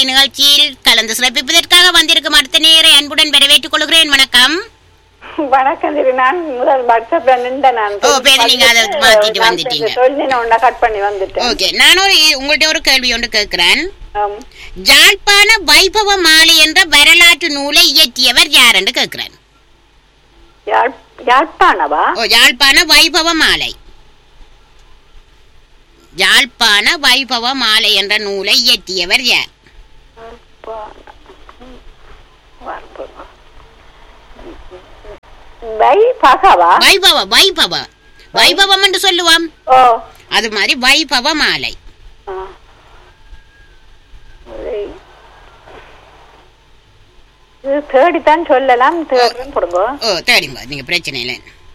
நிகழ்ச்சியில் கலந்து சிறப்பிப்பதற்காக வந்திருக்கும் அடுத்த நேரை அன்புடன் வரவேற்றுக் கொள்கிறேன் வணக்கம் வணக்கம் திரு நான் முதல் வாட்ஸ்அப்ல நின்ற நான் ஓ, பேரு நீங்க அதை மாத்திட்டு வந்துட்டீங்க. சொல்லி நான் உன்னை கட் பண்ணி வந்துட்டேன் ஓகே நான் ஒரு உங்கள்ட்ட ஒரு கேள்வி ஒன்று கேட்கிறேன் ஆம். ஜாழ்ப்பாண வைபவ மாலை என்ற வரலாற்று நூலை இயற்றியவர் யார் என்று கேட்கிறேன் யாழ்- யாழ்ப்பாணவா ஓ யாழ்ப்பாண வைபவ மாலை யாழ்ப்பாண வைபவ மாலை என்ற நூலை இயற்றியவர் யார் வை பகவா வைபவ வைபவ வைபவம் என்று சொல்லுவோம் ஓ அது மாதிரி வைபவ மாலை ஆ. வை. இது தேடித்தான் சொல்லலாம் தேடுறேன் கொடுங்க ஓ தேடிங்க நீங்க பிரச்சனை இல்லை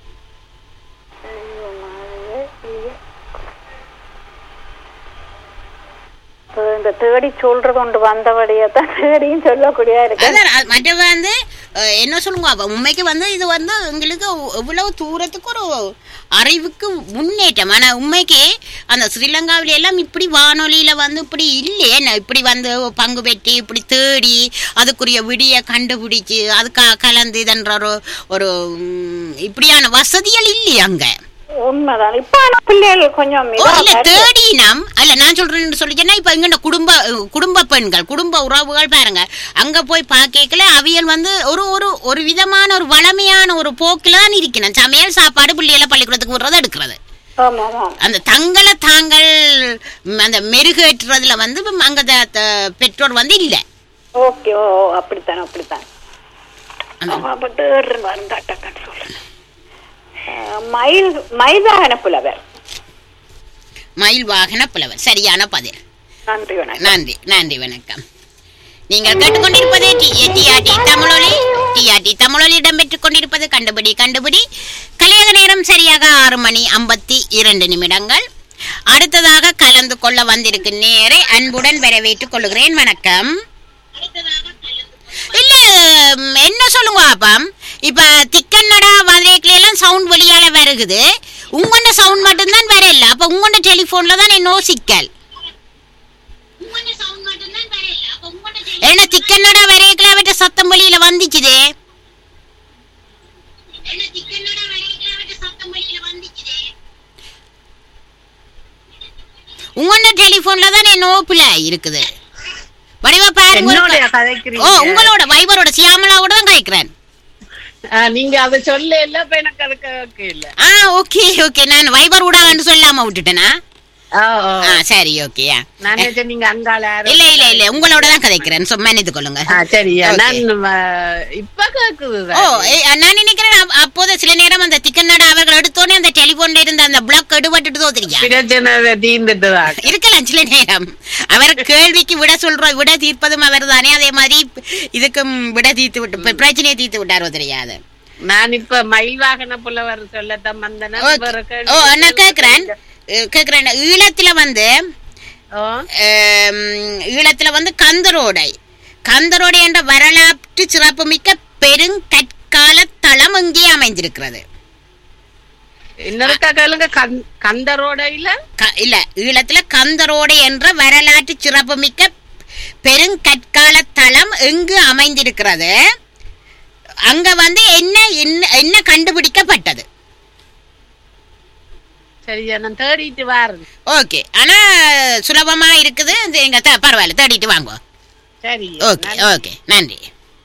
இப்ப இந்த தேடி சொல்றது கொண்டு வந்தபடியே தான் தேடியும் சொல்லக்கூடியா இருக்கு அதான் அது மற்ற வந்து அஹ், என்ன சொல்லுங்க அப்ப உண்மைக்கு வந்து இது வந்து எங்களுக்கு எவ்வளவு தூரத்துக்கு ஒரு அறிவுக்கு முன்னேற்றம் ஆனா உண்மைக்கு அந்த ஸ்ரீலங்காவில எல்லாம் இப்படி வானொலியில வந்து இப்படி இல்லையே நான் இப்படி வந்து பங்கு பெற்றி இப்படி தேடி அதுக்குரிய விடிய கண்டுபிடிச்சு அதுக்கா கலந்து இதன்ற ஒரு ஒரு ம், இப்படியான வசதிகள் இல்லையே அங்க உண்மைதான் இப்ப ஆனா பிள்ளைகள் கொஞ்சம் ஓ, இதா இல்ல வருது. தேடினம் அல்ல நான் சொல்றேன்னு சொல்லிச்சேன்னா இப்ப இங்க குடும்ப குடும்ப பெண்கள் குடும்ப உறவுகள் பாருங்க அங்க போய் பாக்கல அவியல் வந்து ஒரு ஒரு ஒரு விதமான ஒரு வளமையான ஒரு போக்கில தான் இருக்கணும் சமையல் சாப்பாடு பிள்ளைகளை பள்ளிக்கூடத்துக்கு விடுறது எடுக்கிறது ஆமா ஆமா அந்த தங்களை தாங்கள் ம், அந்த மெருகேற்றுறதுல வந்து ம், அங்க த- த- பெற்றோர் வந்து இல்ல ஓகே ஓ ஓ, அப்படித்தான் அப்படித்தான் அந்த- ஆமா, அப்ப தேடுறேன் வரும் டக்குன்னு சொல்லுங்க அஹ், மயில் மைதான புலவர் மயில் வாகன புலவர் சரியான பதில் நன்றி வணக்கம் நன்றி நன்றி வணக்கம் நீங்கள் கேட்டுக்கொண்டிருப்பது டிஆர்டி தமிழொலி டிஆர்டி தமிழொலி இடம்பெற்றுக் கொண்டிருப்பது கண்டுபிடி கண்டுபிடி கலையக நேரம் சரியாக ஆறு மணி ஐம்பத்தி இரண்டு நிமிடங்கள் அடுத்ததாக கலந்து கொள்ள வந்திருக்கும் நேரை அன்புடன் வரவேற்றுக் கொள்கிறேன் வணக்கம் இல்ல ம், என்ன சொல்லுங்க அப்பம் இப்ப திக்கன்னடா மதுரைக்குல எல்லாம் சவுண்ட் வெளியால வருகுது உங்களோட சவுண்ட் மட்டும்தான் வரல அப்ப உங்களோட டெலிபோன்ல தான் என்னோ சிக்கல் ஏன்னா திக்கன்னடா வரையக்கல அவட்ட சத்தம் வெளியில வந்துச்சுதே உங்களோட டெலிபோன்ல தான் என்ன ஓப்புல இருக்குது வடிவா பாருங்க என்னோட ஒருக்கா. கதைக்கிறீங்க ஓ உங்களோட வைபரோட சியாமலாவோட தான் கழிக்கிறேன் ஆ, நீங்க அதை சொல்ல இல்ல இப்ப எனக்கு அதுக்கு ஓகே இல்ல ஆ ஓகே ஓகே நான் வைபர் விடான்னு சொல்லாம விட்டுட்டேனா ஆ, ஓ. ஆ சரி ஓகேயா நான் நினைச்சேன் நீங்க அங்கால யாரோ- இல்ல இல்ல இல்ல உங்களோட தான் கதைக்கிறேன் சும்மா நினைத்து கொள்ளுங்க ஆ, சரியா Okay. நான் ஆ, இப்ப கேக்குது ஓ ஏ, நான் நினைக்கிறேன் அப்- அப்போது சில நேரம் அந்த திக்கநாடு அவர்கள் எடுத்தோடனே அந்த டெலிபோன்ல இருந்த அந்த பிளாக் எடுபட்டுட்டு தோத்துறியா பிரச்சனை தீர்ந்துட்டுதான் இருக்கலாம் சில நேரம் அவர் கேள்விக்கு விட சொல்றோம் விட தீர்ப்பதும் அவர் தானே அதே மாதிரி இதுக்கும் விட தீர்த்து விட்டு இப்ப பிரச்சனையை தீர்த்து விட்டாரோ தெரியாது நான் இப்ப மயில் வாகன புலவர் சொல்லத்தான் வந்தேன் ஓ, ஓ நான் கேக்குறேன் அஹ், கேக்குறேன் ஈழத்துல வந்து ஓ ஆம், ஈழத்துல வந்து கந்தரோடை கந்தரோடை என்ற வரலாற்று சிறப்புமிக்க பெருங்கற்கால தளம் இங்கே அமைந்திருக்கிறது இன்னொருக்கா கேளுங்க கந்- கந்தரோடையில க- இல்ல ஈழத்துல கந்தரோடை என்ற வரலாற்று சிறப்புமிக்க பெருங்கற்கால தளம் எங்கு அமைந்திருக்கிறது அங்க வந்து என்ன என்ன- என்ன கண்டுபிடிக்கப்பட்டது சரியா நான் தேடிட்டு வாரேன் ஓகே ஆனா சுலபமா இருக்குது இது எங்க த- பரவாயில்ல தேடிட்டு வாங்குவோம் சரி ஓகே ஓகே நன்றி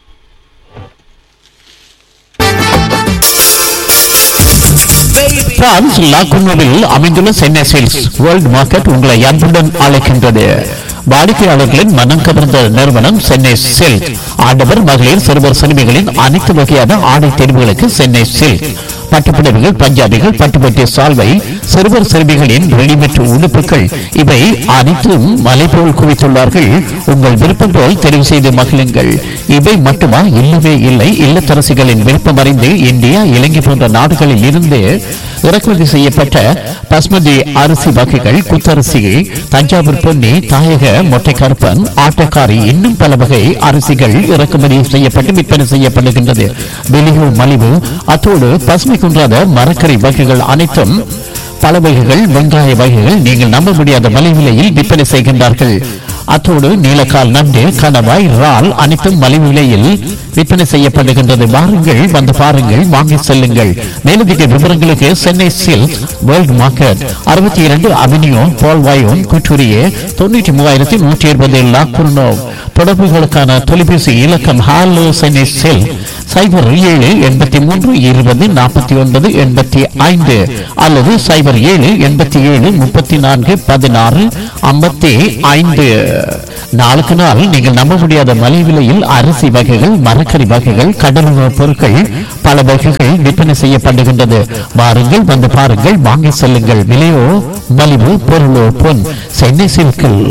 பிரான்ஸ் லாகுனோவில் அமைந்துள்ள சென்னை சேல்ஸ் வேர்ல்ட் மார்க்கெட் உங்களை அன்புடன் அழைக்கின்றது வாடிக்கையாளர்களின் மனம் கவர்ந்த நிறுவனம் சென்னை சில்க் ஆடவர் மகளிர் சிறுவர் சிறுமிகளின் அனைத்து வகையான ஆடை தேர்வுகளுக்கு சென்னை சில்க் பட்டுப்புடவைகள் பஞ்சாபிகள் பட்டுப்பட்டி சால்வை சிறுவர் சிறுமிகளின் ரெடிமேட் உடுப்புகள் இவை அனைத்தும் மலை போல் குவித்துள்ளார்கள் உங்கள் விருப்பம் போல் தெரிவு செய்து மகிழுங்கள் இவை மட்டுமா இல்லவே இல்லை இல்லத்தரசிகளின் விருப்பம் அறிந்து இந்தியா இலங்கை போன்ற நாடுகளில் இருந்து இறக்குமதி செய்யப்பட்ட பஸ்மதி அரிசி வகைகள் குத்தரிசி தஞ்சாவூர் பொன்னி தாயக மொட்டைக்கருப்பன் ஆட்டக்காரி இன்னும் பல வகை அரிசிகள் இறக்குமதி செய்யப்பட்டு விற்பனை செய்யப்படுகின்றது வெளியூர் மலிவு அத்தோடு பசுமை குன்றாத மரக்கறி வகைகள் அனைத்தும் பல வகைகள் வெங்காய வகைகள் நீங்கள் நம்ப முடியாத மலை விலையில் விற்பனை செய்கின்றார்கள் அத்தோடு நீலக்கால் நண்டு கணவாய் இறால் அனைத்தும் மலிவு விலையில் விற்பனை செய்யப்படுகின்றது வாருங்கள் வந்து பாருங்கள் வாங்கி செல்லுங்கள் மேலதிக விவரங்களுக்கு சென்னை சில்க் வேர்ல்ட் மார்க்கெட் அறுபத்தி இரண்டு அவென்யூ பால்வாயோன் குற்றூரியே தொண்ணூற்றி மூவாயிரத்தி நூற்றி இருபது லாக்குர்னோ தொடர்புகளுக்கான தொலைபேசி இலக்கம் ஹாலோ சென்னை சில்க் சைபர் ஏழு எண்பத்தி மூன்று இருபது நாற்பத்தி ஒன்பது எண்பத்தி ஐந்து அல்லது சைபர் ஏழு எண்பத்தி ஏழு முப்பத்தி நான்கு பதினாறு ஐம்பத்தி ஐந்து நாளுக்கு நாள் நீங்கள் நம்ப முடியாத மலிவு விலையில் அரிசி வகைகள் மரக்கறி வகைகள் கடலுணவுப் பொருட்கள் பல வகைகள் விற்பனை செய்யப்படுகின்றது வாருங்கள் வந்து பாருங்கள் வாங்கி செல்லுங்கள் விலையோ மலிவு பொருளோ பொன் சென்னை சில்கில்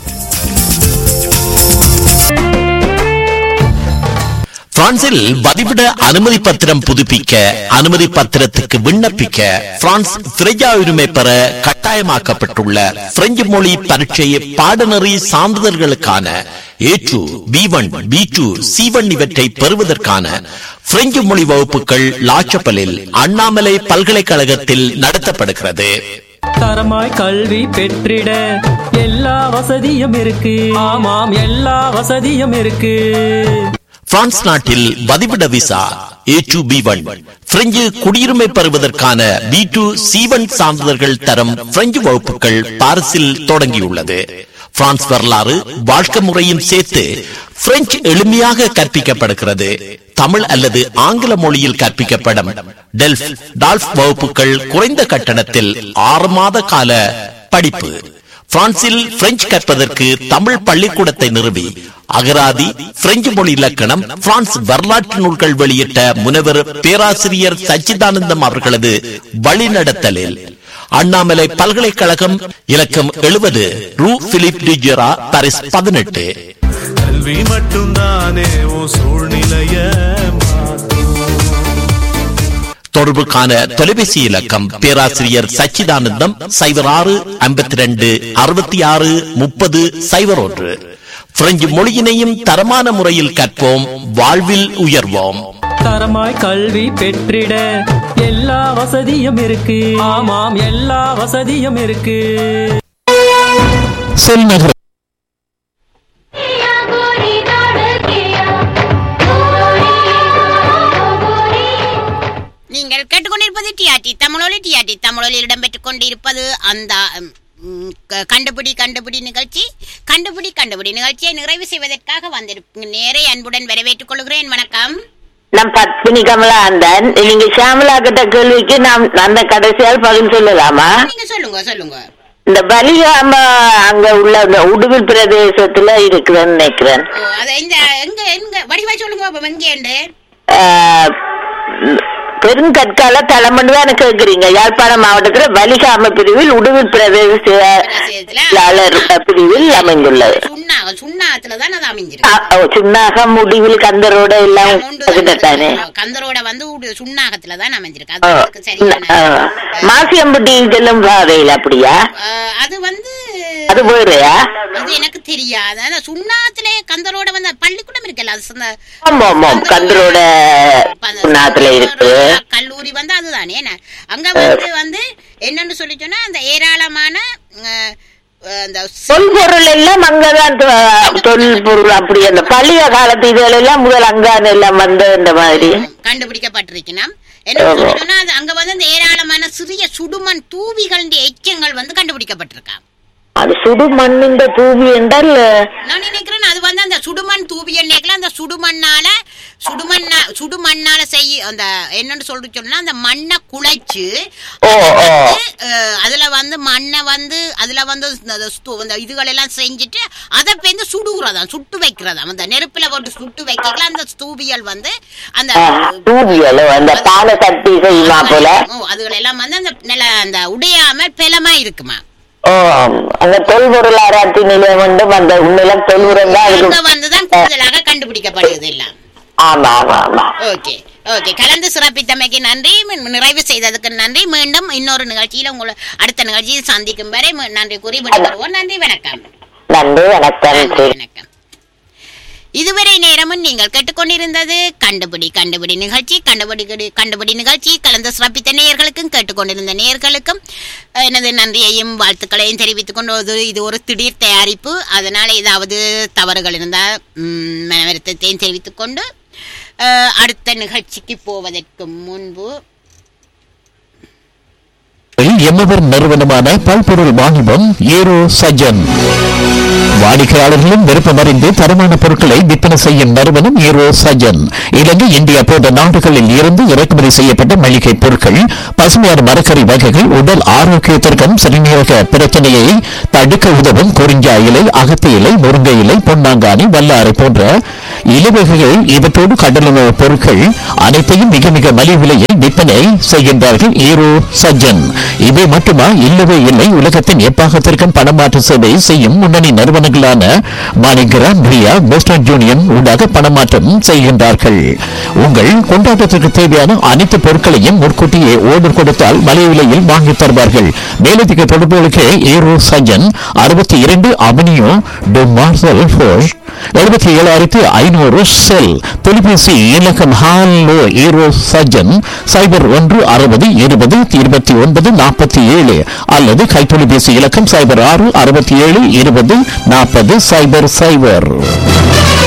பிரான்சில் வதிவிட அனுமதி பத்திரம் புதுப்பிக்க அனுமதி பத்திரத்துக்கு விண்ணப்பிக்க பிரான்ஸ் திரையா உரிமை பெற கட்டாயமாக்கப்பட்டுள்ள பிரெஞ்சு மொழி பரீட்சை பாடநெறி சான்றிதழ்களுக்கான A two B one B two C one இவற்றை பெறுவதற்கான பிரெஞ்சு மொழி வகுப்புகள் லாச்சப்பலில் அண்ணாமலை பல்கலைக்கழகத்தில் நடத்தப்படுகிறது தரமாய் கல்வி பெற்றிட எல்லா வசதியும் இருக்கு ஆமாம் எல்லா வசதியும் இருக்கு பிரான்ஸ் நாட்டில் வதிவிட visa A two B one பிரெஞ்சு குடியுரிமை பெறுவதற்கான பி டூ சி ஒன் சான்றிதழ்கள் தரம் பிரெஞ்சு வகுப்புகள் பாரிஸில் தொடங்கியுள்ளது பிரான்ஸ் வரலாறு வாழ்க்கை முறையும் சேர்த்து பிரெஞ்சு எளிமையாக கற்பிக்கப்படுகிறது தமிழ் அல்லது ஆங்கில மொழியில் கற்பிக்கப்படும் டெல்ஃப் டால்ஃப் வகுப்புகள் குறைந்த கட்டணத்தில் ஆறு மாத கால படிப்பு பிரான்சில் பிரெஞ்சு கற்பதற்கு தமிழ் பள்ளிக்கூடத்தை நிறுவி அகராதி பிரெஞ்சு மொழி இலக்கணம் பிரான்ஸ் வரலாற்று நூல்கள் வெளியிட்ட முனைவர் பேராசிரியர் சச்சிதானந்தம் அவர்களது வழிநடத்தலில் அண்ணாமலை பல்கலைக்கழகம் இலக்கம் எழுபது ரூ பிலிப் டிஜெரா பாரிஸ் பதினெட்டு கல்வி மட்டும்தானே உன் சூழ்நிலைய தொடர்புக்கான தொலைபேசி இலக்கம் பேராசிரியர் சச்சிதானந்தம் சைபர் ஆறு ஐம்பத்தி ரெண்டு அறுபத்தி ஆறு முப்பது சைபர் ஒன்று பிரெஞ்சு மொழியினையும் தரமான முறையில் கற்போம் வாழ்வில் உயர்வோம் தரமாய் கல்வி பெற்றிட எல்லா வசதியும் இருக்கு ஆமாம் எல்லா வசதியும் இருக்கு செல் நகர் நீங்கள் கேட்டுக்கொண்டிருப்பது டிஆர்டி தமிழொலி டிஆர்டி தமிழொலியில் இடம்பெற்றுக் கொண்டிருப்பது அந்த ம், க- கண்டுபிடி கண்டுபிடி நிகழ்ச்சி கண்டுபிடி கண்டுபிடி நிகழ்ச்சியை நிறைவு செய்வதற்காக வந்திருக்கும் நேரே அன்புடன் வரவேற்றுக் கொள்கிறேன் வணக்கம் நான் பத்மினி கமலாந்தன் நீங்க ஷாமலா கிட்ட கேள்விக்கு நாம் அந்த கடைசியால் பதில் சொல்லலாமா நீங்க சொல்லுங்க சொல்லுங்க இந்த பலிகாம அங்க உள்ள அந்த உடுவில் பிரதேசத்துல இருக்குதுன்னு நினைக்கிறேன் ஓ, அது இந்த எங்க எங்க வடிவா சொல்லுங்க அப்ப எங்கேண்டு ஆஹ், பெருங்கற்கால தலைமண்டு தான் கேக்குறீங்க யாழ்ப்பாணம் மாவட்டத்துல பலிகாம பிரிவில் உடுவில் பிரதேச செயலாளர் பிரிவில் அமைந்துள்ளது சுண்ணா சுண்ணாத்துல தான் அது அமைஞ்சிருக்கு ஆ, ஓ, சுன்னாக முடிவில் கந்தரோட எல்லாம் கிட்டத்தானே கந்தரோட வந்து உடு- சுண்ணாகத்துல தான் அமைஞ்சிருக்கு ஓ, அது அதுக்கு சரியான ஆ. மாசியம்பட்டி செல்லும் பாதையில் அப்படியா அஹ், அது வந்து அது வேறையா அது எனக்கு தெரியாது ஆனா சுண்ணாத்துல கந்தரோட வந்து பள்ளிக்கூடம் இருக்குல்ல அது அந்த ஆமா ஆமா கந்தரோட நாத்துல இருக்கு கல்லூரி வந்து அதுதானே என்ன? அங்க வந்து வந்து என்னன்னு சொல்லி சொன்னா அந்த ஏராளமான அஹ், அஹ், அந்த சி- தொல்பொருள் எல்லாம் அங்கதான் தொ- தொல்பொருள் அப்படி அந்த பழைய காலத்து இதுகள் எல்லாம் முதல் அங்கான எல்லாம் வந்த இந்த மாதிரி கண்டுபிடிக்கப்பட்டிருக்கணும் என்ன சொல்லி சொன்னா அது அங்க வந்து அந்த ஏராளமான சிறிய சுடுமண் தூவிகள் எச்சங்கள் வந்து கண்டுபிடிக்கப்பட்டிருக்கா அது சுடு மண்ணின் பூமி என்றால் நான் நினைக்கிறேன் அது வந்து அந்த சுடுமண் தூவியல் நினைக்கலாம் அந்த சுடுமண்ணால சுடுமண்ணா சுடுமண்ணால செய்ய அந்த என்னன்னு சொல்லி சொன்னா அந்த மண்ணை குழைச்சு ஓ ஓ அஹ், அதுல வந்து மண்ணை வந்து அதுல வந்து இந்த ஸ்து- இந்த இதுகள் எல்லாம் செஞ்சுட்டு அதை வந்து சுடுகிறதா சுட்டு வைக்கிறதா அந்த நெருப்புல போட்டு சுட்டு வைக்கலாம் அந்த ஸ்தூபியல் வந்து அந்த தூவியல் அந்த பானை சட்டி செய்யுமா போல ஓ, அதுகள் எல்லாம் வந்து அந்த நல்ல அந்த உடையாம பெலமா இருக்குமா ஓ அந்த தொல்பொருள் ஆராய்ச்சி நிலையம் வந்து அந்த உண்மையில தொல்பொருள் தான் அங்க அதுக்கு வந்துதான் கூடுதலாக கண்டுபிடிக்கப்படுகிறது எல்லாம் ஆமா ஆமா ஆமா ஓகே ஓகே கலந்து சிறப்பித்தமைக்கு நன்றி மி- நிறைவு செய்ததுக்கு நன்றி மீண்டும் இன்னொரு நிகழ்ச்சியில உங்களை அடுத்த நிகழ்ச்சியில் சந்திக்கும் வரை மி- நன்றி கூறி விடைபெறுவோம் நன்றி வணக்கம் நன்றி வணக்கம் நன்றி வணக்கம் இதுவரை நேரமும் நீங்கள் கேட்டுக்கொண்டிருந்தது கண்டுபிடி கண்டுபிடி நிகழ்ச்சி கண்டுபிடி கடி- கண்டுபிடி நிகழ்ச்சி கலந்து சிறப்பித்த நேயர்களுக்கும் கேட்டுக்கொண்டிருந்த நேயர்களுக்கும் அஹ், எனது நன்றியையும் வாழ்த்துக்களையும் தெரிவித்துக் கொண்டு ஒரு- இது ஒரு திடீர் தயாரிப்பு அதனால் ஏதாவது தவறுகள் இருந்தால் ம், மன வருத்தத்தையும் தெரிவித்துக் கொண்டு அஹ், அடுத்த நிகழ்ச்சிக்கு போவதற்கு முன்பு எம்மவர் நிறுவனமான பல்பொருள் வாணிபம் ஏரோ சஜன் வாடிக்கையாளர்களும் விருப்பமறிந்து தரமான பொருட்களை விற்பனை செய்யும் நிறுவனம் ஏரோ சஜன் இலங்கை இந்தியா போன்ற நாடுகளில் இருந்து இறக்குமதி செய்யப்பட்ட மளிகை பொருட்கள் பசுமையான மரக்கறி வகைகள் உடல் ஆரோக்கியத்திற்கும் சிறுநீரக பிரச்சனையை தடுக்க உதவும் குறிஞ்சா இலை அகத்தி இலை முருங்கை இலை பொன்னாங்கானி வல்லாறு போன்ற இலவகைகள் இவற்றோடு கடலுணவு பொருட்கள் அனைத்தையும் மிக மிக மலிவு விலையில் விற்பனை செய்கின்றார்கள் ஈரோ சஜ்ஜன் இவை மட்டுமா இல்லவே இல்லை உலகத்தின் எப்பாகத்திற்கும் பணமாற்று சேவை செய்யும் முன்னணி நிறுவனங்களான மாணிகிராம் ரியா வெஸ்டர்ன் யூனியன் ஊடாக பணமாற்றம் செய்கின்றார்கள் உங்கள் கொண்டாட்டத்திற்கு தேவையான அனைத்து பொருட்களையும் முன்கூட்டியே ஓர்டர் கொடுத்தால் மலிவு விலையில் வாங்கித் தருவார்கள் மேலதிக தொடர்புகளுக்கு ஈரோ சஜ்ஜன் அறுபத்தி இரண்டு அவனியோ டு மார்சல் ஃபோஷ் எழுபத்தி ஏழாயிரத்தி ஐநூறு செல் தொலைபேசி இலக்கம் ஹாலோ ஈரோ சஜன் சைபர் ஒன்று அறுபது இருபது இருபத்தி ஒன்பது நாற்பத்தி ஏழு அல்லது கைத்தொலைபேசி இலக்கம் சைபர் ஆறு அறுபத்தி ஏழு இருபது நாற்பது சைபர் சைபர்